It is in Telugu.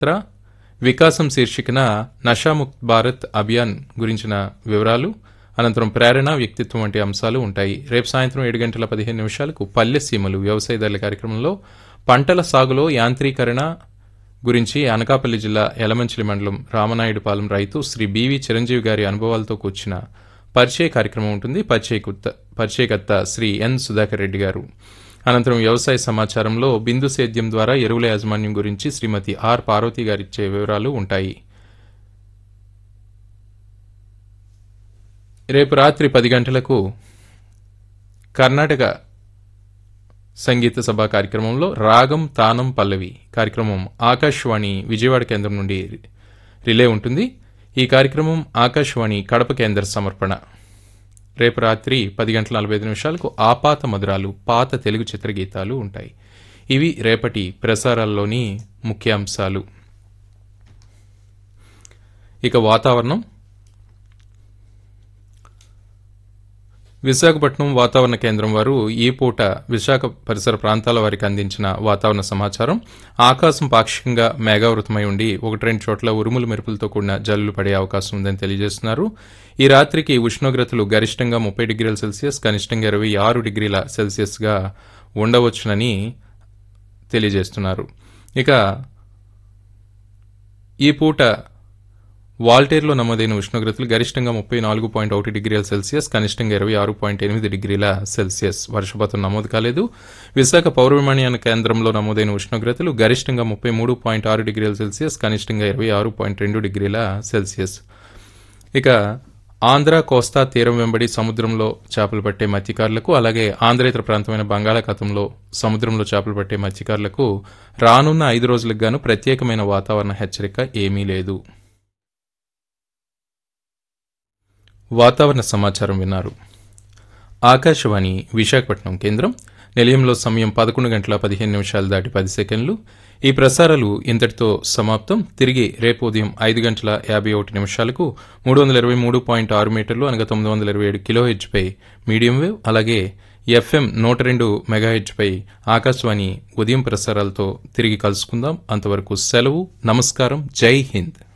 యాత్ర వికాసం శీర్షికన నషాముక్త్ భారత్ అభియాన్ గురించిన వివరాలు అనంతరం ప్రేరణ వ్యక్తిత్వం వంటి అంశాలు ఉంటాయి రేపు సాయంత్రం ఏడు గంటల పదిహేను నిమిషాలకు పల్లె సీమలు వ్యవసాయదారుల కార్యక్రమంలో పంటల సాగులో యాంత్రీకరణ గురించి అనకాపల్లి జిల్లా యలమంచిలి మండలం రామనాయుడుపాలెం రైతు శ్రీ బివి చిరంజీవి గారి అనుభవాలతో కూర్చిన పరిచయ కార్యక్రమం ఉంటుంది పరిచయకర్త పరిచయకర్త శ్రీ ఎన్ సుధాకర్ రెడ్డి గారు అనంతరం వ్యవసాయ సమాచారంలో బిందు సేద్యం ద్వారా ఎరువుల యాజమాన్యం గురించి శ్రీమతి ఆర్ పార్వతి గారిచ్చే వివరాలు ఉంటాయి రేపు రాత్రి పది గంటలకు కర్ణాటక సంగీత సభ కార్యక్రమంలో రాగం తానం పల్లవి కార్యక్రమం ఆకాశవాణి విజయవాడ కేంద్రం నుండి రిలే ఉంటుంది ఈ కార్యక్రమం ఆకాశవాణి కడప కేంద్ర సమర్పణ రేపు రాత్రి పది గంటల నలభై ఐదు నిమిషాలకు ఆపాత మధురాలు పాత తెలుగు చిత్రగీతాలు ఉంటాయి ఇవి రేపటి ప్రసారాల్లోని ముఖ్యాంశాలు ఇక వాతావరణం విశాఖపట్నం వాతావరణ కేంద్రం వారు ఈ పూట విశాఖ పరిసర ప్రాంతాల వారికి అందించిన వాతావరణ సమాచారం ఆకాశం పాక్షికంగా మేఘావృతమై ఉండి ఒకటి రెండు చోట్ల ఉరుములు మెరుపులతో కూడిన జల్లులు పడే అవకాశం ఉందని తెలియజేస్తున్నారు ఈ రాత్రికి ఉష్ణోగ్రతలు గరిష్టంగా ముప్పై డిగ్రీల సెల్సియస్ కనిష్టంగా ఇరవై ఆరు డిగ్రీల సెల్సియస్గా ఉండవచ్చునని తెలియజేస్తున్నారు ఇక ఈ పూట వాల్టేర్లో నమోదైన ఉష్ణోగ్రతలు గరిష్టంగా ముప్పై నాలుగు పాయింట్ ఒకటి డిగ్రీల సెల్సియస్ కనిష్టంగా ఇరవై ఆరు పాయింట్ ఎనిమిది డిగ్రీల సెల్సియస్ వర్షపాతం నమోదు కాలేదు విశాఖ పౌర విమానయాన కేంద్రంలో నమోదైన ఉష్ణోగ్రతలు గరిష్టంగా ముప్పై మూడు పాయింట్ ఆరు డిగ్రీల సెల్సియస్ కనిష్టంగా ఇరవై ఆరు పాయింట్ రెండు డిగ్రీల సెల్సియస్ ఇక ఆంధ్ర కోస్తా తీరం వెంబడి సముద్రంలో చేపలు పట్టే మత్స్యకారులకు అలాగే ఆంధ్రేతర ప్రాంతమైన బంగాళాఖాతంలో సముద్రంలో చేపలు పట్టే మత్స్యకారులకు రానున్న ఐదు రోజులకు గాను ప్రత్యేకమైన వాతావరణ హెచ్చరిక ఏమీ లేదు వాతావరణ సమాచారం విన్నారు ఆకాశవాణి విశాఖపట్నం కేంద్రం నిలయంలో సమయం పదకొండు గంటల పదిహేను నిమిషాలు దాటి పది సెకండ్లు ఈ ప్రసారాలు ఇంతటితో సమాప్తం తిరిగి రేపు ఉదయం ఐదు గంటల యాభై ఒకటి నిమిషాలకు మూడు వందల ఇరవై మూడు పాయింట్ ఆరు మీటర్లు అనగా తొమ్మిది వందల ఇరవై ఏడు కిలో హెచ్పై మీడియం వేవ్ అలాగే ఎఫ్ఎం నూట రెండు మెగాహెచ్పై ఆకాశవాణి ఉదయం ప్రసారాలతో తిరిగి కలుసుకుందాం అంతవరకు సెలవు నమస్కారం జై హింద్